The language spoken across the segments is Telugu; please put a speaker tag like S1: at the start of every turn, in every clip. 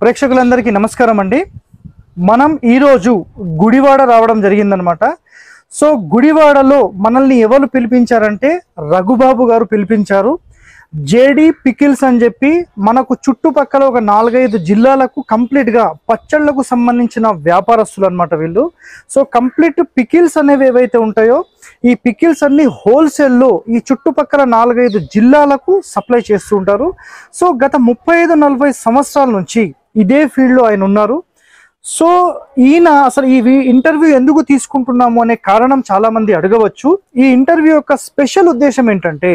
S1: ప్రేక్షకులందరికీ నమస్కారం అండి మనం ఈరోజు గుడివాడ రావడం జరిగిందనమాట సో గుడివాడలో మనల్ని ఎవరు పిలిపించారంటే రఘుబాబు గారు పిలిపించారు జేడి పికిల్స్ అని చెప్పి మనకు చుట్టుపక్కల ఒక నాలుగైదు జిల్లాలకు కంప్లీట్ గా పచ్చళ్లకు సంబంధించిన వ్యాపారస్తులు అనమాట వీళ్ళు సో కంప్లీట్ పికిల్స్ అనేవి ఏవైతే ఉంటాయో ఈ పికిల్స్ అన్ని హోల్సేల్లో ఈ చుట్టుపక్కల నాలుగైదు జిల్లాలకు సప్లై చేస్తూ ఉంటారు సో గత ముప్పై ఐదు నలభై సంవత్సరాల నుంచి ఇదే ఫీల్డ్లో ఆయన ఉన్నారు సో ఈయన అసలు ఈ వి- ఇంటర్వ్యూ ఎందుకు తీసుకుంటున్నాము అనే కారణం చాలా మంది అడగవచ్చు ఈ ఇంటర్వ్యూ యొక్క స్పెషల్ ఉద్దేశం ఏంటంటే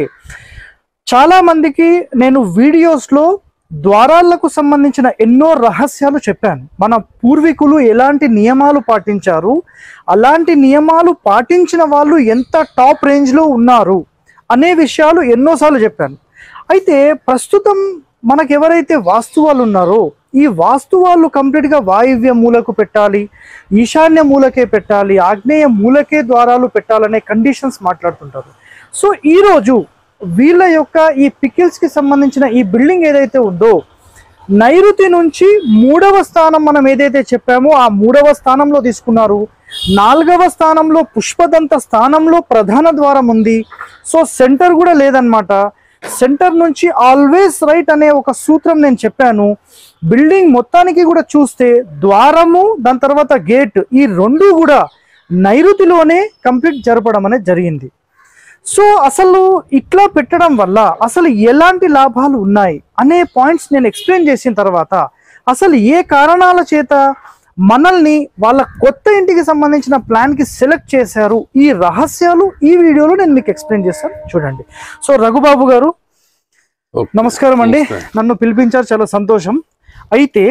S1: చాలా మందికి నేను వీడియోస్లో ద్వారాలకు సంబంధించిన ఎన్నో రహస్యాలు చెప్పాను మన పూర్వీకులు ఎలాంటి నియమాలు పాటించారు అలాంటి నియమాలు పాటించిన వాళ్ళు ఎంత టాప్ రేంజ్లో ఉన్నారు అనే విషయాలు ఎన్నోసార్లు చెప్పాను అయితే ప్రస్తుతం మనకు ఎవరైతే వాస్తువాలు ఉన్నారో ఈ వాస్తువాళ్ళు కంప్లీట్గా వాయువ్య మూలకు పెట్టాలి ఈశాన్య మూలకే పెట్టాలి ఆగ్నేయ మూలకే ద్వారాలు పెట్టాలనే కండిషన్స్ మాట్లాడుతుంటారు సో ఈరోజు వీళ్ళ యొక్క ఈ పికిల్స్ కి సంబంధించిన ఈ బిల్డింగ్ ఏదైతే ఉందో నైరుతి నుంచి మూడవ స్థానం మనం ఏదైతే చెప్పామో ఆ మూడవ స్థానంలో తీసుకున్నారు నాలుగవ స్థానంలో పుష్పదంత స్థానంలో ప్రధాన ద్వారం ఉంది సో సెంటర్ కూడా లేదనమాట సెంటర్ నుంచి ఆల్వేస్ రైట్ అనే ఒక సూత్రం నేను చెప్పాను బిల్డింగ్ మొత్తానికి కూడా చూస్తే ద్వారము దాని తర్వాత గేట్ ఈ రెండు కూడా నైరుతిలోనే కంప్లీట్ జరపడం అనేది జరిగింది సో అసలు ఇట్లా పెట్టడం వల్ల అసలు ఎలాంటి లాభాలు ఉన్నాయి అనే పాయింట్స్ నేను ఎక్స్ప్లెయిన్ చేసిన తర్వాత అసలు ఏ కారణాల చేత మనల్ని వాళ్ళ కొత్త ఇంటికి సంబంధించిన ప్లాన్ కి సెలెక్ట్ చేశారు ఈ రహస్యాలు ఈ వీడియోలో నేను మీకు ఎక్స్ప్లెయిన్ చేస్తాను చూడండి సో రఘుబాబు గారు
S2: ఓకే.
S1: నమస్కారం అండి
S2: నమస్తే.
S1: నన్ను పిలిపించారు చాలా సంతోషం అయితే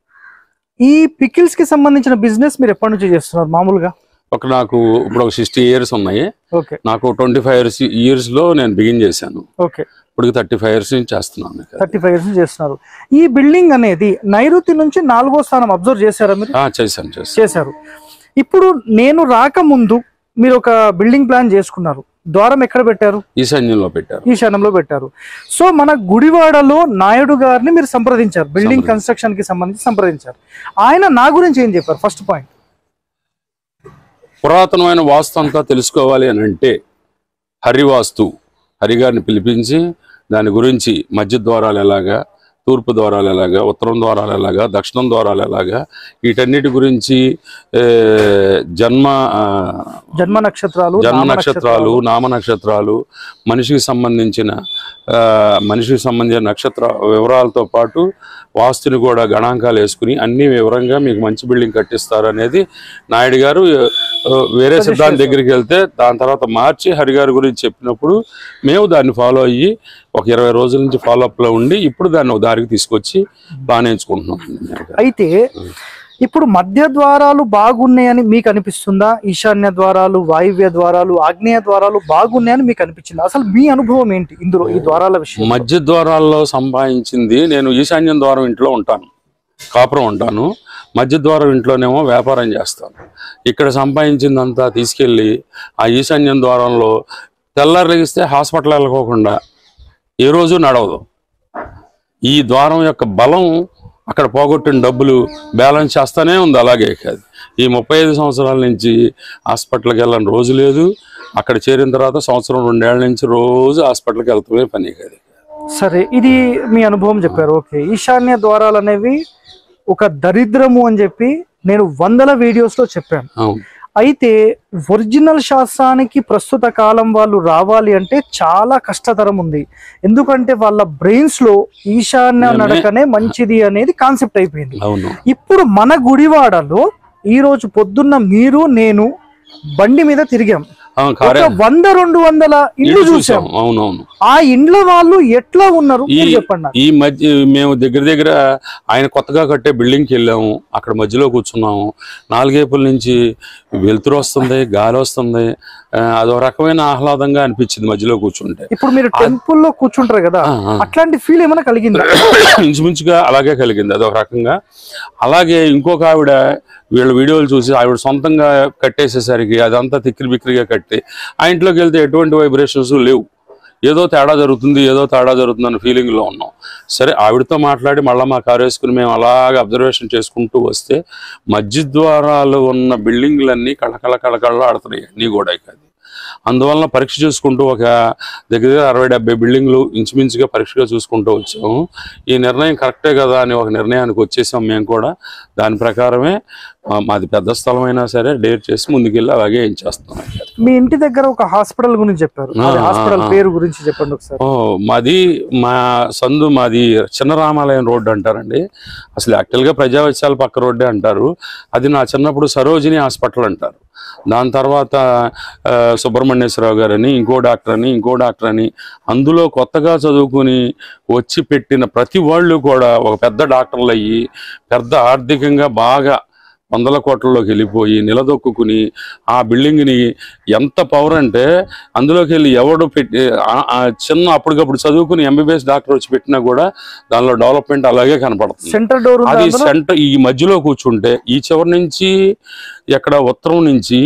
S1: ఈ పికిల్స్ కి సంబంధించిన బిజినెస్ మీరు ఎప్పటి నుంచి చేస్తున్నారు మామూలుగా
S2: ఒక నాకు ఇప్పుడు ఒక సిక్స్టీ ఇయర్స్ ఉన్నాయి
S1: ఓకే
S2: నాకు ట్వంటీ ఫైవ్ ఇయర్స్ ఇయర్స్ లో నేను బిగిన్ చేశాను
S1: ఓకే
S2: ఇప్పుడు థర్టీ ఫైవ్ ఇయర్స్ నుంచి చేస్తున్నాను ఇక.
S1: థర్టీ ఫైవ్ ఇయర్స్ చేస్తున్నారు ఈ బిల్డింగ్ అనేది నైరుతి నుంచి నాలుగో స్థానం అబ్జర్వ్ చేశారా మీరు
S2: ఆ, చేశాను చేశాను
S1: చేశారు ఇప్పుడు నేను రాకముందు మీరు ఒక బిల్డింగ్ ప్లాన్ చేసుకున్నారు ద్వారం ఎక్కడ పెట్టారు
S2: ఈశాన్యంలో పెట్టారు
S1: ఈశాన్యంలో పెట్టారు సో మన గుడివాడలో నాయుడు గారిని మీరు సంప్రదించారు బిల్డింగ్
S2: సంప్రదించారు.
S1: కన్స్ట్రక్షన్ కి సంబంధించి సంప్రదించారు ఆయన నా గురించి ఏం చెప్పారు ఫస్ట్ పాయింట్
S2: పురాతనమైన వాస్తు అంతా తెలుసుకోవాలి అని అంటే హరివాస్తు హరిగారిని పిలిపించి దాని గురించి మధ్య ద్వారాలు ఎలాగా తూర్పు ద్వారాలు ఎలాగా ఉత్తరం ద్వారాలు ఎలాగా దక్షిణం ద్వారాలు ఎలాగా వీటన్నిటి గురించి ఏ, జన్మ ఆ,
S1: జన్మ నక్షత్రాలు
S2: జన్మ
S1: నామ
S2: నక్షత్రాలు నామ నక్షత్రాలు మనిషికి సంబంధించిన ఆ, మనిషికి సంబంధించిన నక్షత్ర వివరాలతో పాటు వాస్తుని కూడా గణాంకాలు వేసుకుని అన్ని వివరంగా మీకు మంచి బిల్డింగ్ కట్టిస్తారు అనేది నాయుడు గారు ఆ, వేరే
S1: Suggest
S2: సిద్ధాంతం
S1: చేశారు.
S2: దగ్గరికి వెళ్తే దాని తర్వాత మార్చి హరి గారి గురించి చెప్పినప్పుడు మేము దాన్ని ఫాలో అయ్యి ఒక ఇరవై రోజుల నుంచి ఫాలో అప్ లో ఉండి ఇప్పుడు దాన్ని ఒక దారికి తీసుకొచ్చి బాగా ఎంచుకుంటున్నాం
S1: అయితే ఇప్పుడు మధ్య ద్వారాలు బాగున్నాయని మీకు అనిపిస్తుందా ఈశాన్య ద్వారాలు వాయువ్య ద్వారాలు ఆగ్నేయ ద్వారాలు బాగున్నాయని మీకు అనిపించింది అసలు మీ అనుభవం ఏంటి ఇందులో ఈ ద్వారాల విషయం
S2: మధ్య ద్వారాల్లో సంపాదించింది నేను ఈశాన్యం ద్వారం ఇంట్లో ఉంటాను కాపురం ఉంటాను మధ్య ద్వారం ఇంట్లోనేమో వ్యాపారం చేస్తాను ఇక్కడ సంపాదించిందంతా తీసుకెళ్ళి ఆ ఈశాన్యం ద్వారంలో తెల్లారలిగిస్తే హాస్పిటల్ వెళ్ళకోకుండా ఏ రోజు నడవదు ఈ ద్వారం యొక్క బలం అక్కడ పోగొట్టిన డబ్బులు బ్యాలెన్స్ చేస్తానే ఉంది అలాగే కాదు ఈ ముప్పై ఐదు సంవత్సరాల నుంచి హాస్పిటల్కి వెళ్ళని రోజు లేదు అక్కడ చేరిన తర్వాత సంవత్సరం రెండేళ్ల నుంచి రోజు హాస్పిటల్కి వెళ్తూనే పని కాదు
S1: సరే ఇది మీ అనుభవం చెప్పారు ఓకే ఈశాన్య ద్వారాలు అనేవి ఒక దరిద్రము అని చెప్పి నేను వందల వీడియోస్ లో చెప్పాను
S2: అవును
S1: అయితే ఒరిజినల్ శాస్త్రానికి ప్రస్తుత కాలం వాళ్ళు రావాలి అంటే చాలా కష్టతరం ఉంది ఎందుకంటే వాళ్ళ బ్రెయిన్స్ లో ఈశాన్య
S2: మేమే-
S1: నడకనే మంచిది అనేది కాన్సెప్ట్ అయిపోయింది
S2: అవును
S1: ఇప్పుడు మన గుడివాడలో ఈ రోజు పొద్దున్న మీరు నేను బండి మీద తిరిగాం
S2: అవును,
S1: ఒక
S2: కార్య
S1: వంద రెండు వందల ఇల్లు
S2: ఇల్లు
S1: చూసాం
S2: చూసాం అవునవును
S1: ఆ ఇండ్ల వాళ్ళు ఎట్లా ఉన్నారు
S2: ఈ
S1: మీరు చెప్పండి నాకు.
S2: ఈ మధ్య మేము దగ్గర దగ్గర ఆయన కొత్తగా కట్టే బిల్డింగ్కి వెళ్ళాము అక్కడ మధ్యలో కూర్చున్నాము నాలుగేపుల నుంచి వెలుతురు వస్తుంది గాలి వస్తుంది ఆ, అదో రకమైన ఆహ్లాదంగా అనిపించింది మధ్యలో కూర్చుంటే
S1: ఇప్పుడు మీరు టెంపుల్ లో కూర్చుంటారు కదా
S2: ఆ, ఆ.
S1: అట్లాంటి ఫీల్ ఏమైనా కలిగిందా
S2: ఇంచుమించుగా అలాగే కలిగింది అదొక రకంగా అలాగే ఇంకొక ఆవిడ వీళ్ళ వీడియోలు చూసి ఆవిడ సొంతంగా కట్టేసేసరికి అదంతా తిక్కిరి బిక్కిరిగా కట్టి ఆ ఇంట్లోకి వెళ్తే ఎటువంటి వైబ్రేషన్స్ లేవు ఏదో తేడా జరుగుతుంది ఏదో తేడా జరుగుతుంది అన్న ఫీలింగ్లో ఉన్నాం సరే ఆవిడతో మాట్లాడి మళ్ళీ మా కారు వేసుకుని మేము అలాగే అబ్జర్వేషన్ చేసుకుంటూ వస్తే మధ్య ద్వారాలు ఉన్న బిల్డింగ్లన్నీ కళకళ కళకళ ఆడుతున్నాయి అన్నీ కూడా ఇక అది అందువలన పరీక్ష చూసుకుంటూ ఒక దగ్గర దగ్గర అరవై డెబ్బై బిల్డింగ్లు ఇంచుమించుగా పరీక్షగా చూసుకుంటూ వచ్చాము ఈ నిర్ణయం కరెక్టే కదా అని ఒక నిర్ణయానికి వచ్చేసాం మేము కూడా దాని ప్రకారమే ఆ, మాది పెద్ద స్థలం అయినా సరే డేర్ చేసి ముందుకెళ్ళి అలాగే ఏం చేస్తాం
S1: మీ ఇంటి దగ్గర ఒక హాస్పిటల్ గురించి చెప్పారు
S2: ఆ,
S1: అది హాస్పిటల్
S2: ఆ, ఆ.
S1: పేరు గురించి చెప్పండి ఒకసారి
S2: ఓ మాది మా సందు మాది చిన్న రామాలయం రోడ్డు అంటారండి అసలు యాక్చువల్గా ప్రజావత్సరాల పక్క రోడ్డే అంటారు అది నా చిన్నప్పుడు సరోజిని హాస్పిటల్ అంటారు దాని తర్వాత ఆ, సుబ్రహ్మణ్యేశ్వరరావు గారని ఇంకో డాక్టర్ అని ఇంకో డాక్టర్ అని అందులో కొత్తగా చదువుకుని వచ్చి పెట్టిన ప్రతి వాళ్ళు కూడా ఒక పెద్ద డాక్టర్లు అయ్యి పెద్ద ఆర్థికంగా బాగా వందల కోట్లలోకి వెళ్ళిపోయి నిలదొక్కుని ఆ బిల్డింగ్ని ఎంత పవర్ అంటే అందులోకి వెళ్ళి ఎవడు పెట్టి ఆ- ఆ చిన్న అప్పటికప్పుడు చదువుకుని ఎంబీబీఎస్ డాక్టర్ వచ్చి పెట్టినా కూడా దానిలో డెవలప్మెంట్ అలాగే కనపడుతుంది
S1: సెంటర్ డోర్ ఉంది
S2: అది
S1: అందులో?
S2: సెంటర్ ఈ మధ్యలో కూర్చుంటే ఈ చివరి నుంచి ఎక్కడ ఉత్తరం నుంచి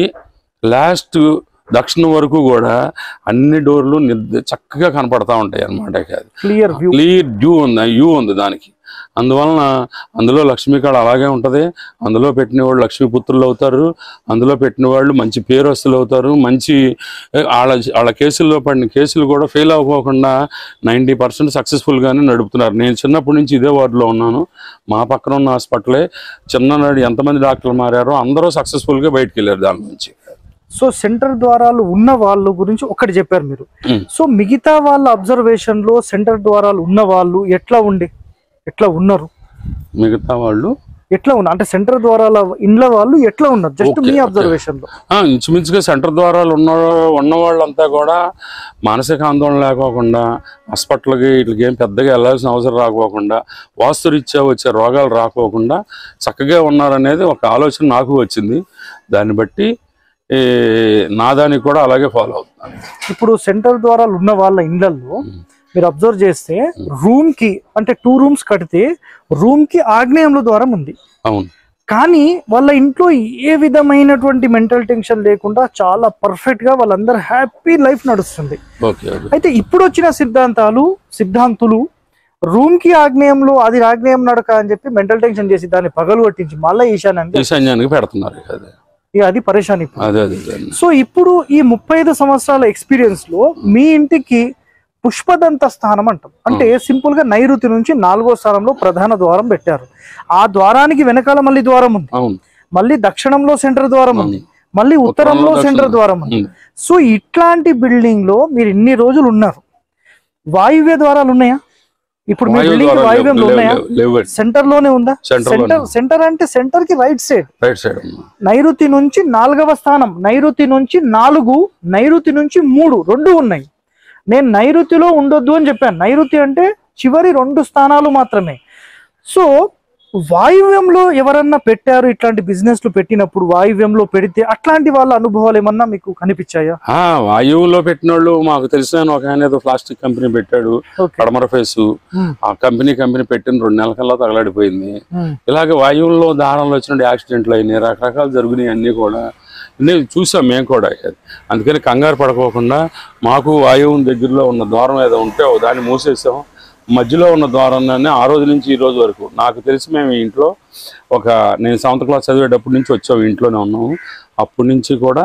S2: లాస్ట్ దక్షిణం వరకు కూడా అన్ని డోర్లు నిర్ద- చక్కగా కనపడతా ఉంటాయి అన్నమాట అది
S1: క్లియర్ వ్యూ
S2: క్లియర్ డ్యూ ఉంది యూ ఉంది దానికి అందువలన అందులో లక్ష్మీకాడ అలాగే ఉంటది అందులో పెట్టిన వాళ్ళు లక్ష్మీపుత్రులు అవుతారు అందులో పెట్టిన వాళ్ళు మంచి పేరస్తులు అవుతారు మంచి ఏ, వాళ్ళ వాళ్ళ కేసుల్లో పడిన కేసులు కూడా ఫెయిల్ అవ్వకుండా నైంటీ పర్సెంట్ సక్సెస్ఫుల్గానే నడుపుతున్నారు నేను చిన్నప్పటి నుంచి ఇదే వార్డులో ఉన్నాను మా పక్కన ఉన్న హాస్పిటలే చిన్ననాడు ఎంతమంది డాక్టర్లు మారారో అందరూ సక్సెస్ఫుల్గా బయటికి వెళ్ళారు దాని నుంచి
S1: సో సెంటర్ ద్వారాలు ఉన్న వాళ్ళ గురించి ఒకటి చెప్పారు మీరు
S2: ఉమ్.
S1: సో మిగతా వాళ్ళ అబ్జర్వేషన్ లో సెంటర్ ద్వారాలు ఉన్న వాళ్ళు ఎట్లా ఉండి ఎట్లా ఉన్నారు
S2: మిగతా వాళ్ళు
S1: ఎట్లా ఉన్నారు అంటే సెంటర్ ద్వారాల ఇండ్ల వాళ్ళు ఎట్లా ఉన్నారు జస్ట్
S2: Okay,
S1: మీ
S2: okay.
S1: అబ్జర్వేషన్ లో
S2: ఆ, ఇంచుమించుగా సెంటర్ ద్వారాలు ఉన్న ఉన్న వాళ్ళంతా కూడా మానసిక ఆందోళన లేకోకుండా హాస్పిటల్కి వీటికి ఏం పెద్దగా వెళ్ళాల్సిన అవసరం రాకపోకుండా వాస్తురీత్యా వచ్చే రోగాలు రాకోకుండా చక్కగా ఉన్నారనేది ఒక ఆలోచన నాకు వచ్చింది దాన్ని బట్టి ఈ, నా దానికి కూడా అలాగే ఫాలో అవుతున్నాను
S1: ఇప్పుడు సెంటర్ ద్వారాలు ఉన్న వాళ్ళ ఇండ్లలో మీరు అబ్జర్వ్ చేస్తే రూమ్ కి అంటే టూ రూమ్స్ కడితే రూమ్ కి ఆగ్నేయంలో ద్వారం ఉంది
S2: అవును
S1: కానీ వాళ్ళ ఇంట్లో ఏ విధమైనటువంటి మెంటల్ టెన్షన్ లేకుండా చాలా పర్ఫెక్ట్ గా వాళ్ళందరూ హ్యాపీ లైఫ్ నడుస్తుంది
S2: ఓకే ఓకే
S1: అయితే ఇప్పుడు వచ్చిన సిద్ధాంతాలు సిద్ధాంతులు రూమ్ కి ఆగ్నేయంలో అది ఆగ్నేయం నడక అని చెప్పి మెంటల్ టెన్షన్ చేసి దాన్ని పగలు కొట్టించి మళ్ళీ ఈశాన్యానికి
S2: ఈశాన్యానికి పెడుతున్నారు ఇక అదే
S1: ఇక అది పరేషాన్ ఇప్పుడు
S2: అదే అదే అదే.
S1: సో ఇప్పుడు ఈ ముప్పై ఐదు సంవత్సరాల ఎక్స్పీరియన్స్ లో మీ ఇంటికి పుష్పదంత స్థానం అంటాం అంటే సింపుల్ గా నైరుతి నుంచి నాలుగో స్థానంలో ప్రధాన ద్వారం పెట్టారు ఆ ద్వారానికి వెనకాల మళ్ళీ ద్వారం ఉంది
S2: అవును
S1: మళ్ళీ దక్షిణంలో సెంటర్ ద్వారం ఉంది మళ్ళీ ఉత్తరంలో
S2: ఉత్తరంలో
S1: సెంటర్
S2: దక్షిణం.
S1: ద్వారం ఉంది
S2: ఉంది.
S1: సో ఇట్లాంటి బిల్డింగ్ లో మీరు ఇన్ని రోజులు ఉన్నారు వాయువ్య ద్వారాలు ఉన్నాయా ఇప్పుడు మీ
S2: వాయువు
S1: బిల్డింగ్
S2: ద్వారాలు
S1: వాయువ్యంలో
S2: లేవు,
S1: ఉన్నాయా
S2: లేవు, లేవు, లేవు.
S1: సెంటర్ లోనే ఉందా
S2: Center లోనే
S1: సెంటర్ సెంటర్ అంటే సెంటర్ కి రైట్ సైడ్
S2: రైట్ సైడ్ ఉంది.
S1: నైరుతి నుంచి నాలుగవ స్థానం నైరుతి నుంచి నాలుగు నైరుతి నుంచి మూడు రెండు ఉన్నాయి నేను నైరుతిలో ఉండొద్దు అని చెప్పాను నైరుతి అంటే చివరి రెండు స్థానాలు మాత్రమే సో వాయువ్యంలో ఎవరన్నా పెట్టారు ఇట్లాంటి బిజినెస్ లు పెట్టినప్పుడు వాయువ్యంలో పెడితే అట్లాంటి వాళ్ళ అనుభవాలు ఏమన్నా మీకు కనిపించాయా
S2: ఆ, వాయువులో పెట్టిన వాళ్ళు మాకు తెలిసిన ఒక ఆయన ఏదో ప్లాస్టిక్ కంపెనీ పెట్టాడు
S1: ఓకే
S2: పడమర ఫేసు ఆ కంపెనీ కంపెనీ పెట్టిన రెండు నెలల కల్లా తగలడిపోయింది
S1: ఉమ్.
S2: ఇలాగ వాయువుల్లో దారంలో వచ్చిన యాక్సిడెంట్లు అయినాయి రకరకాలు జరిగినాయి అన్నీ కూడా అన్నీ చూసాం మేము కూడా అందుకని కంగారు పడుకోకుండా మాకు వాయువు దగ్గరలో ఉన్న ద్వారం ఏదో ఉంటే ఓ దాన్ని మూసేసాం మధ్యలో ఉన్న ద్వారాన్ని ఆ రోజు నుంచి ఈ రోజు వరకు నాకు తెలిసి మేము ఈ ఇంట్లో ఒక నేను సెవెంత్ క్లాస్ చదివేటప్పటి నుంచి వచ్చాము ఇంట్లోనే ఉన్నాము అప్పటి నుంచి కూడా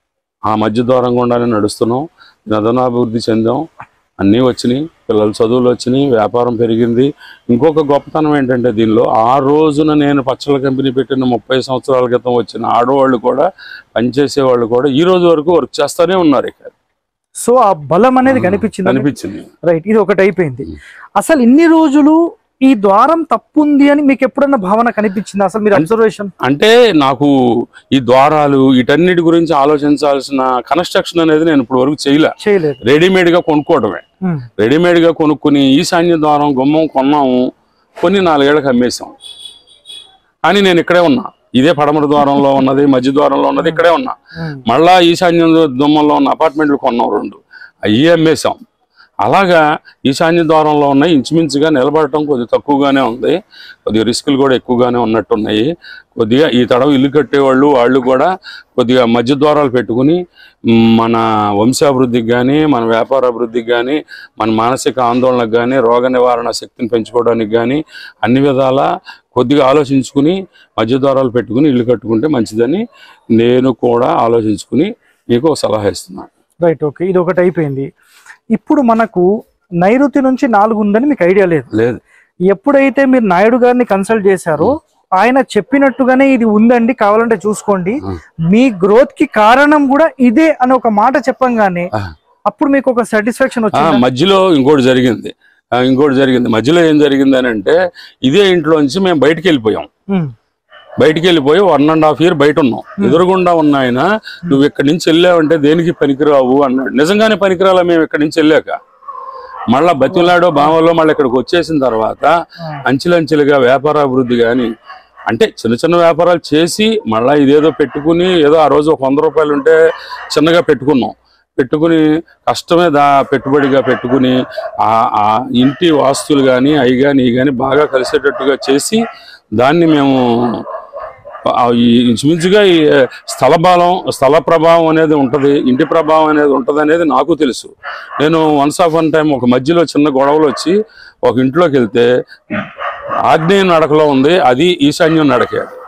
S2: ఆ మధ్య ద్వారం గుండానే నడుస్తున్నాం నదనాభివృద్ధి చెందాం అన్నీ వచ్చినాయి పిల్లల చదువులు వచ్చినాయి వ్యాపారం పెరిగింది ఇంకొక గొప్పతనం ఏంటంటే దీనిలో ఆ రోజున నేను పచ్చళ్ళ కంపెనీ పెట్టిన ముప్పై సంవత్సరాల క్రితం వచ్చిన ఆడవాళ్ళు కూడా పనిచేసే వాళ్ళు కూడా ఈ రోజు వరకు వర్క్ చేస్తూనే ఉన్నారు ఇక్కడ
S1: సో ఆ బలం అనేది కనిపించింది
S2: అనిపించింది
S1: రైట్ ఇది ఒకటి అయిపోయింది అసలు ఇన్ని రోజులు ఈ ద్వారం తప్పు ఉంది అని మీకు ఎప్పుడన్నా భావన కనిపించింది అసలు మీరు అబ్జర్వేషన్
S2: అంటే నాకు ఈ ద్వారాలు వీటన్నిటి గురించి ఆలోచించాల్సిన కన్స్ట్రక్షన్ అనేది నేను ఇప్పుడు వరకు చేయలే
S1: చేయలేదు
S2: రెడీమేడ్ గా కొనుక్కోవడమే
S1: ఉమ్.
S2: రెడీమేడ్ గా కొనుక్కుని ఈశాన్య ద్వారం గుమ్మం కొన్నాము కొన్ని నాలుగేళ్ళకి అమ్మేసాం కానీ నేను ఇక్కడే ఉన్నా ఇదే పడమర ద్వారంలో ఉన్నది మధ్య ద్వారంలో ఉన్నది ఇక్కడే ఉన్నా
S1: ఉమ్.
S2: మళ్ళా ఈశాన్యం దుమ్మంలో ఉన్న అపార్ట్మెంట్లు కొన్నాం రెండు అయ్యి అమ్మేసాం అలాగా ఈశాన్య ద్వారంలో ఉన్నాయి ఇంచుమించుగా నిలబడటం కొద్దిగా తక్కువగానే ఉంది కొద్దిగా రిస్కులు కూడా ఎక్కువగానే ఉన్నట్టున్నాయి కొద్దిగా ఈ తడవ ఇల్లు కట్టేవాళ్ళు వాళ్ళు కూడా కొద్దిగా మధ్య ద్వారాలు పెట్టుకుని మ్, మన వంశాభివృద్ధికి కానీ మన వ్యాపార అభివృద్ధికి కానీ మన మానసిక ఆందోళనకు కానీ రోగ నివారణ శక్తిని పెంచుకోవడానికి కానీ అన్ని విధాల కొద్దిగా ఆలోచించుకుని మధ్య ద్వారాలు పెట్టుకుని ఇల్లు కట్టుకుంటే మంచిదని నేను కూడా ఆలోచించుకుని మీకు ఒక సలహా ఇస్తున్నాను
S1: రైట్ ఓకే ఇది ఒకటి అయిపోయింది ఇప్పుడు మనకు నైరుతి నుంచి నాలుగు ఉందని మీకు ఐడియా లేదు
S2: లేదు
S1: ఎప్పుడైతే మీరు నాయుడు గారిని కన్సల్ట్ చేశారో ఆయన చెప్పినట్టుగానే ఇది ఉందండి కావాలంటే చూసుకోండి
S2: ఆ.
S1: మీ గ్రోత్ కి కారణం కూడా ఇదే అని ఒక మాట చెప్పంగానే
S2: ఆ.
S1: అప్పుడు మీకు ఒక సాటిస్ఫాక్షన్
S2: ఆ,
S1: వచ్చింది
S2: మధ్యలో ఇంకోటి జరిగింది ఆ, ఇంకోటి జరిగింది మధ్యలో ఏం జరిగింది అని అంటే ఇదే ఇంట్లోంచి మేము బయటికి వెళ్ళిపోయాం బయటికి వెళ్ళిపోయి వన్ అండ్ హాఫ్ ఇయర్ బయట ఉన్నాం ఎదురుగుండా ఉన్న ఆయన నువ్వు ఇక్కడి నుంచి వెళ్ళావంటే దేనికి పనికిరావు అన్నాడు నిజంగానే పనికిరాలా మేము ఇక్కడి నుంచి వెళ్ళాక మళ్ళా బతిలాడో బావలో మళ్ళీ ఇక్కడికి వచ్చేసిన తర్వాత అంచెలంచెలుగా వ్యాపార అభివృద్ధి కానీ అంటే చిన్న చిన్న వ్యాపారాలు చేసి మళ్ళీ ఇదేదో పెట్టుకుని ఏదో ఆ రోజు ఒక వంద రూపాయలు ఉంటే చిన్నగా పెట్టుకున్నాం పెట్టుకుని కష్టమే దా పెట్టుబడిగా పెట్టుకుని ఆ ఆ ఇంటి వాస్తులు కానీ అవి కానీ ఇవి కానీ బాగా కలిసేటట్టుగా చేసి దాన్ని మేము ఆ ఈ ఇంచుమించుగా ఈ స్థల బలం స్థల ప్రభావం అనేది ఉంటది ఇంటి ప్రభావం అనేది ఉంటది అనేది నాకు తెలుసు నేను వన్స్ ఆఫ్ వన్ టైం ఒక మధ్యలో చిన్న గొడవలు వచ్చి ఒక ఇంట్లోకి వెళ్తే ఆగ్నేయ నడకలో ఉంది అది ఈశాన్యం నడకే అది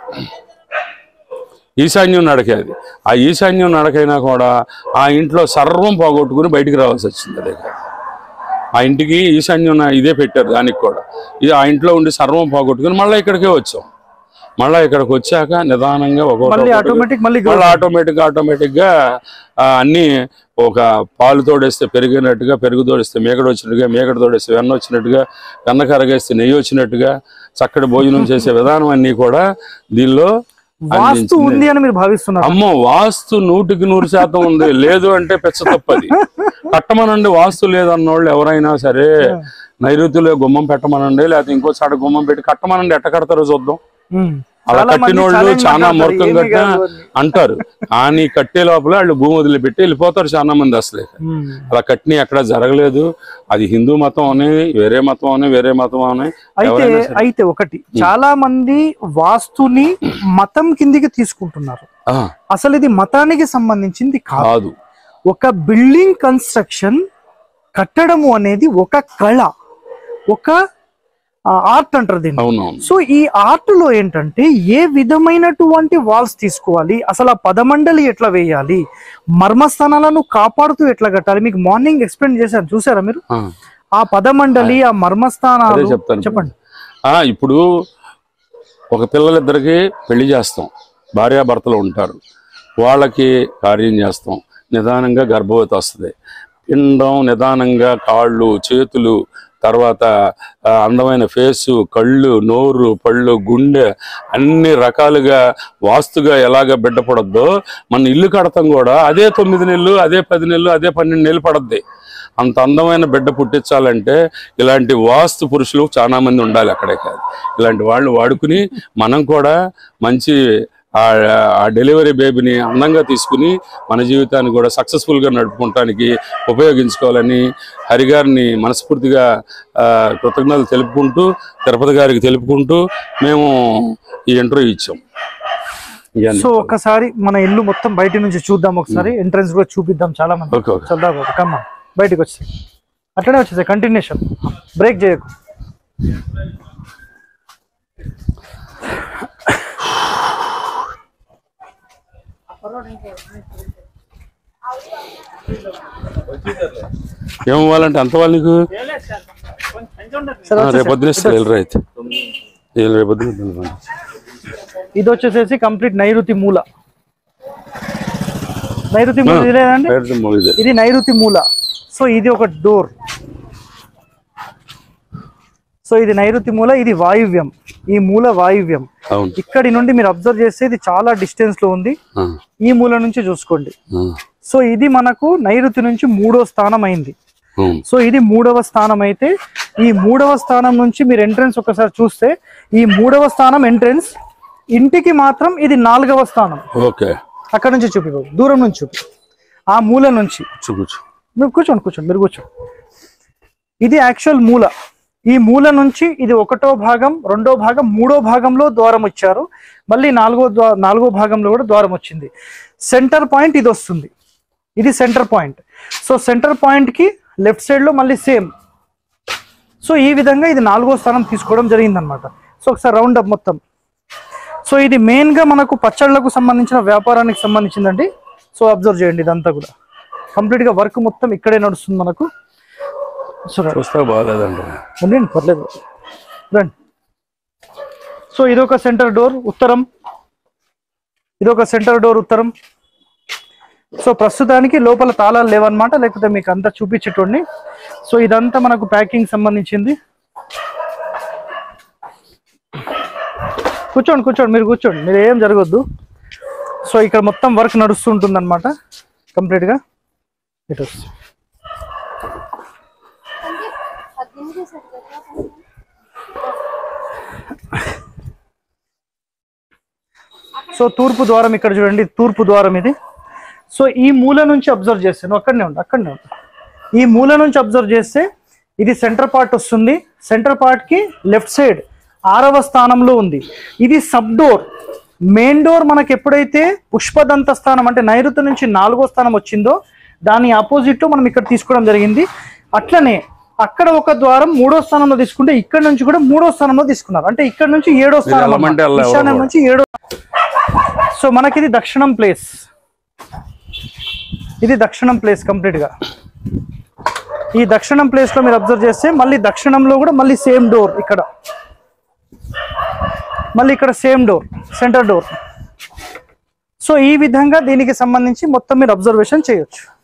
S2: ఈశాన్యం నడకే అది ఆ ఈశాన్యం నడకైనా కూడా ఆ ఇంట్లో సర్వం పోగొట్టుకుని బయటికి రావాల్సి వచ్చింది అదే కాదు. ఆ ఇంటికి ఈశాన్యం నా- ఇదే పెట్టారు దానికి కూడా ఇది ఆ ఇంట్లో ఉండి సర్వం పోగొట్టుకుని మళ్ళీ ఇక్కడికే వచ్చాం మళ్ళీ ఇక్కడికి వచ్చాక నిదానంగా ఒక
S1: మళ్ళీ ఆటోమేటిక్ మళ్ళీ
S2: మళ్ళీ ఆటోమేటిక్ ఆటోమేటిక్ గా ఆ, అన్ని ఒక పాలు తోడేస్తే పెరిగినట్టుగా పెరుగు తోడేస్తే మేకడ వచ్చినట్టుగా మేకడ తోడేస్తే వెన్న వచ్చినట్టుగా వెన్న కరగేస్తే నెయ్యి వచ్చినట్టుగా చక్కటి భోజనం చేసే విధానం అన్ని కూడా దీనిలో
S1: వాస్తు
S2: అందించింది.
S1: ఉంది అని మీరు భావిస్తున్నారు
S2: అమ్మో వాస్తు నూటికి నూరు శాతం ఉంది లేదు అంటే పెచ్చ తప్పది కట్టమనండి వాస్తు లేదన్నోళ్ళు ఎవరైనా సరే నైరుతిలో గుమ్మం పెట్టమనండి లేకపోతే ఇంకో చాట గుమ్మం పెట్టి కట్టమనండి ఎట్ట కడతారో చూద్దాం
S1: ఉమ్.
S2: అలా
S1: చాలా మంది
S2: కట్టినోళ్ళు
S1: challenge
S2: చాలా
S1: మాట్లాడతారు,
S2: మూర్ఖం
S1: ఏంది
S2: గట్ట
S1: కాదు అని.
S2: అంటారు కానీ కట్టే లోపల వాళ్ళు భూమి వదిలిపెట్టి వెళ్ళిపోతారు చాలా మంది అసలే
S1: ఉమ్.
S2: అలా కట్టిన ఎక్కడ జరగలేదు అది హిందూ మతం అని వేరే మతం అని వేరే మతం అని
S1: అయితే
S2: ఎవరైనా సరే.
S1: అయితే ఒకటి చాలా మంది వాస్తుని మతం కిందికి తీసుకుంటున్నారు
S2: ఆ,
S1: అసలు ఇది మతానికి సంబంధించింది కాదు
S2: కాదు
S1: ఒక బిల్డింగ్ కన్స్ట్రక్షన్ కట్టడము అనేది ఒక కళ ఒక ఆర్ట్ అంటారు దీన్ని
S2: అవునవును
S1: సో ఈ ఆర్ట్ లో ఏంటంటే ఏ విధమైనటువంటి వాల్స్ తీసుకోవాలి అసలు ఆ పదమండలి ఎట్లా వేయాలి మర్మస్థానాలను కాపాడుతూ ఎట్లా కట్టాలి మీకు మార్నింగ్ ఎక్స్ప్లెయిన్ చేశాను చూసారా మీరు
S2: ఆ,
S1: ఆ పదమండలి ఆ
S2: అదే
S1: మర్మస్థానాలు
S2: చెప్తాను
S1: చెప్పండి
S2: ఆ, ఇప్పుడు ఒక పిల్లలిద్దరికి పెళ్లి చేస్తాం భార్యాభర్తలు ఉంటారు వాళ్ళకి కార్యం చేస్తాం నిదానంగా గర్భవతి వస్తుంది పిండం నిదానంగా కాళ్ళు చేతులు తర్వాత ఆ, అందమైన ఫేసు కళ్ళు నోరు పళ్ళు గుండె అన్ని రకాలుగా వాస్తుగా ఎలాగ బిడ్డ పడద్దో మన ఇల్లు కడతాం కూడా అదే తొమ్మిది నెలలు అదే పది నెలలు అదే పన్నెండు నెలలు పడద్ది అంత అందమైన బిడ్డ పుట్టించాలంటే ఇలాంటి వాస్తు పురుషులు చాలా మంది ఉండాలి అక్కడే కాదు ఇలాంటి వాళ్ళు వాడుకుని మనం కూడా మంచి ఆ ఆ డెలివరీ బేబీని అందంగా తీసుకుని మన జీవితాన్ని కూడా సక్సెస్ఫుల్గా నడుపుకోవటానికి ఉపయోగించుకోవాలని హరిగారిని మనస్ఫూర్తిగా ఆ, కృతజ్ఞతలు తెలుపుకుంటూ తిరుపతి గారికి తెలుపుకుంటూ మేము ఈ ఇంటర్వ్యూ ఇచ్చాం ఇవన్నీ.
S1: సో ఒక్కసారి మన ఇల్లు మొత్తం బయట నుంచి చూద్దాం ఒకసారి ఎంట్రన్స్ కూడా చూపిద్దాం చాలా మంది
S2: ఓకే ఓకే
S1: చల్దా బాబు కమ్మా బయటికి వచ్చేసి అట్లనే వచ్చేసాయి కంటిన్యూషన్ బ్రేక్ చేయకు
S2: ఏం ఇవ్వాలంటే ఎంత వాళ్ళు నీకు
S1: సరే
S2: ఆ,
S1: వచ్చేసేయ్.
S2: రేపొద్దున ఇస్తారు వెళ్ళరు అయితే వీళ్ళు రేపొద్దున ఇస్తారు.
S1: ఇది వచ్చేసేసి కంప్లీట్ నైరుతి మూల నైరుతి మూల ఇది లేదండి
S2: రేపు ఇదే.
S1: ఇది నైరుతి మూల సో ఇది ఒక డోర్ సో ఇది నైరుతి మూల ఇది వాయువ్యం ఈ మూల వాయువ్యం
S2: అవును
S1: ఇక్కడి నుండి మీరు అబ్జర్వ్ చేస్తే ఇది చాలా డిస్టెన్స్ లో ఉంది
S2: ఆ,
S1: ఈ మూల నుంచి చూసుకోండి
S2: ఆ,
S1: సో ఇది మనకు నైరుతి నుంచి మూడో స్థానం అయింది
S2: అవును
S1: సో ఇది మూడవ స్థానం అయితే ఈ మూడవ స్థానం నుంచి మీరు ఎంట్రన్స్ ఒకసారి చూస్తే ఈ మూడవ స్థానం ఎంట్రన్స్ ఇంటికి మాత్రం ఇది నాలుగవ స్థానం
S2: ఓకే
S1: అక్కడ నుంచి చూపి బాబు దూరం నుంచి చూపి ఆ మూల నుంచి
S2: కూర్చో కూర్చో
S1: మీరు కూర్చోండి కూర్చోండి మీరు కూర్చోండి ఇది యాక్చువల్ మూల ఈ మూల నుంచి ఇది ఒకటో భాగం రెండో భాగం మూడో భాగంలో ద్వారం ఇచ్చారు మళ్ళీ నాలుగో ద్వా నాలుగో భాగంలో కూడా ద్వారం వచ్చింది సెంటర్ పాయింట్ ఇది వస్తుంది ఇది centre point so centre point కి లెఫ్ట్ సైడ్ లో మళ్ళీ సేమ్ సో ఈ విధంగా ఇది నాలుగో స్థానం తీసుకోవడం జరిగిందనమాట సో ఒకసారి రౌండ్ అప్ మొత్తం సో ఇది మెయిన్ గా మనకు పచ్చళ్ళకు సంబంధించిన వ్యాపారానికి సంబంధించిందండి సో అబ్జర్వ్ చేయండి ఇదంతా కూడా కంప్లీట్ గా వర్క్ మొత్తం ఇక్కడే నడుస్తుంది మనకు సో రండి.
S2: చూస్తే బాగాలేదండి
S1: ఉండండి పర్లేదు రండి సో ఇదొక సెంటర్ డోర్ ఉత్తరం ఇదొక సెంటర్ డోర్ ఉత్తరం సో ప్రస్తుతానికి లోపల తాళాలు లేవన్నమాట లేకపోతే మీకు అంతా చూపించేటోడిని సో ఇదంతా మనకు ప్యాకింగ్ సంబంధించింది కూర్చోండి కూర్చోండి మీరు కూర్చోండి మీరు ఏం జరగద్దు సో ఇక్కడ మొత్తం వర్క్ నడుస్తుంటుంది అనమాట కంప్లీట్గా ఇటు వస్తుంది. సో తూర్పు ద్వారం ఇక్కడ చూడండి తూర్పు ద్వారం ఇది సో ఈ మూల నుంచి అబ్జర్వ్ చేస్తే నువ్వు అక్కడనే ఉండు అక్కడనే ఉండు ఈ మూల నుంచి అబ్జర్వ్ చేస్తే ఇది సెంటర్ పార్ట్ వస్తుంది సెంటర్ పార్ట్ కి లెఫ్ట్ సైడ్ ఆరవ స్థానంలో ఉంది ఇది సబ్ డోర్ మెయిన్ డోర్ మనకి ఎప్పుడైతే పుష్పదంత స్థానం అంటే నైరుతి నుంచి నాలుగో స్థానం వచ్చిందో దాని ఆపోజిట్ లో మనం ఇక్కడ తీసుకోవడం జరిగింది అట్లనే అక్కడ ఒక ద్వారం మూడో స్థానంలో తీసుకుంటే ఇక్కడ నుంచి కూడా మూడో స్థానంలో తీసుకున్నారు అంటే ఇక్కడ నుంచి ఏడో స్థానం
S2: వెళ్ళమంటే
S1: అన్నమాట.
S2: వెళ్ళలేవు
S1: ఈశాన్యం
S2: కూడా.
S1: నుంచి ఏడో సో మనకిది దక్షిణం ప్లేస్ ఇది దక్షిణం ప్లేస్ కంప్లీట్ గా ఈ దక్షిణం ప్లేస్ లో మీరు అబ్జర్వ్ చేస్తే మళ్ళీ దక్షిణంలో కూడా మళ్ళీ సేమ్ డోర్ ఇక్కడ మళ్ళీ ఇక్కడ same door centre door so ఈ విధంగా దీనికి సంబంధించి మొత్తం మీరు అబ్జర్వేషన్ చేయొచ్చు